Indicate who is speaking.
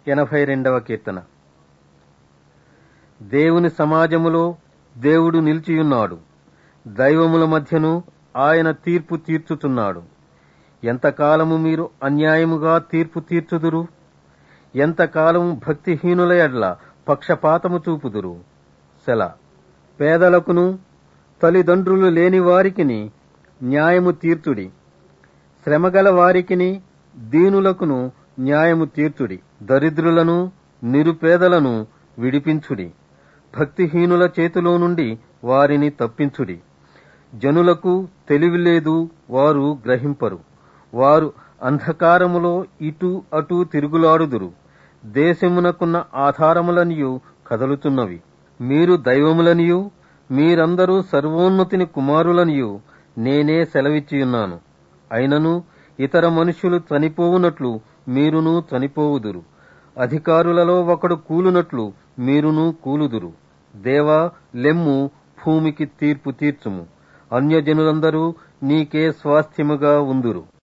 Speaker 1: ఎనభై రెండవ కీర్తన దేవుని సమాజములో దేవుడు నిలిచియున్నాడు దైవముల మధ్యను ఆయన తీర్పు తీర్చుచున్నాడు ఎంతకాలము మీరు అన్యాయముగా తీర్పు తీర్చుదురు ఎంతకాలము భక్తిహీనుల ఎడ్ల పక్షపాతము చూపుదురు సెల పేదలకును తల్లిదండ్రులు లేని వారికిని న్యాయము తీర్చుడి శ్రమగల వారికిని దీనులకును న్యాయము తీర్చుడి దరిద్రులను నిరుపేదలను విడిపించుడి భక్తిహీనుల చేతిలో నుండి వారిని తప్పించుడి జనులకు తెలివి లేదు వారు గ్రహింపరు వారు అంధకారములో ఇటు అటు తిరుగులాడుదురు దేశమునకున్న ఆధారములనియు కదలుతున్నవి మీరు దైవములనియు మీరందరూ సర్వోన్నతిని కుమారులనియు నేనే సెలవిచ్చియున్నాను అయినను ఇతర మనుష్యులు చనిపోవునట్లు మీరును చనిపోవుదురు అధికారులలో ఒకడు కూలునట్లు మీరును కూలుదురు దేవా లెమ్ము భూమికి తీర్పు తీర్చుము అన్యజనులందరూ నీకే స్వాస్థ్యముగా ఉందురు